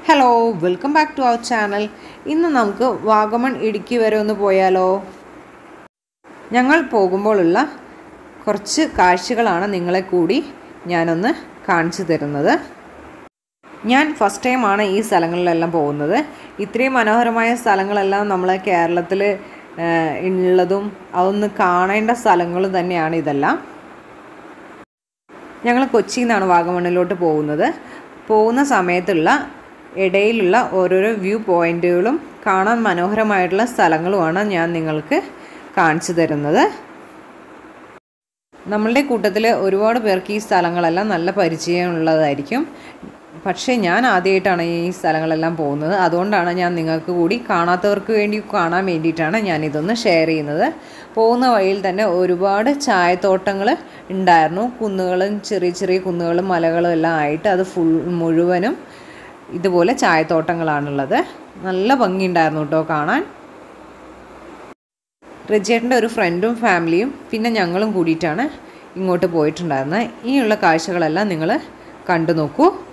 hello welcome back to our channel ഇന്ന് നമുക്ക് വാഗമൺ ഇടുക്കി വരെ ഒന്ന് പോയാലോ ഞങ്ങൾ പോകുമ്പോഴുള്ള കുറച്ച് കാഴ്ചകളാണ് നിങ്ങളെ കൂടി ഞാനൊന്ന് കാണിച്ചു തരുന്നത് ഞാൻ ഫസ്റ്റ് ടൈമാണ് ഈ സ്ഥലങ്ങളിലെല്ലാം പോകുന്നത് ഇത്രയും മനോഹരമായ സ്ഥലങ്ങളെല്ലാം നമ്മളെ കേരളത്തിൽ ഉള്ളതും അതൊന്ന് കാണേണ്ട സ്ഥലങ്ങൾ തന്നെയാണ് ഇതെല്ലാം ഞങ്ങൾ കൊച്ചിയിൽ നിന്നാണ് വാഗമണ്ണിലോട്ട് പോകുന്നത് പോകുന്ന സമയത്തുള്ള ഇടയിലുള്ള ഓരോരോ വ്യൂ പോയിന്റുകളും കാണാൻ മനോഹരമായിട്ടുള്ള സ്ഥലങ്ങളുമാണ് ഞാൻ നിങ്ങൾക്ക് കാണിച്ചു തരുന്നത് നമ്മളുടെ കൂട്ടത്തിൽ ഒരുപാട് പേർക്ക് ഈ സ്ഥലങ്ങളെല്ലാം നല്ല പരിചയമുള്ളതായിരിക്കും പക്ഷേ ഞാൻ ആദ്യമായിട്ടാണ് ഈ സ്ഥലങ്ങളെല്ലാം പോകുന്നത് അതുകൊണ്ടാണ് ഞാൻ നിങ്ങൾക്ക് കൂടി കാണാത്തവർക്ക് വേണ്ടി കാണാൻ വേണ്ടിയിട്ടാണ് ഞാൻ ഇതൊന്ന് ഷെയർ ചെയ്യുന്നത് പോകുന്ന വഴിയിൽ തന്നെ ഒരുപാട് ചായത്തോട്ടങ്ങൾ ഉണ്ടായിരുന്നു കുന്നുകളും ചെറിയ ചെറിയ കുന്നുകളും മലകളും എല്ലാം ആയിട്ട് അത് ഫുൾ മുഴുവനും ഇതുപോലെ ചായത്തോട്ടങ്ങളാണുള്ളത് നല്ല ഭംഗിയുണ്ടായിരുന്നു കേട്ടോ കാണാൻ റിജേട്ടൻ്റെ ഒരു ഫ്രണ്ടും ഫാമിലിയും പിന്നെ ഞങ്ങളും കൂടിയിട്ടാണ് ഇങ്ങോട്ട് പോയിട്ടുണ്ടായിരുന്നത് ഇനിയുള്ള കാഴ്ചകളെല്ലാം നിങ്ങൾ കണ്ടു നോക്കൂ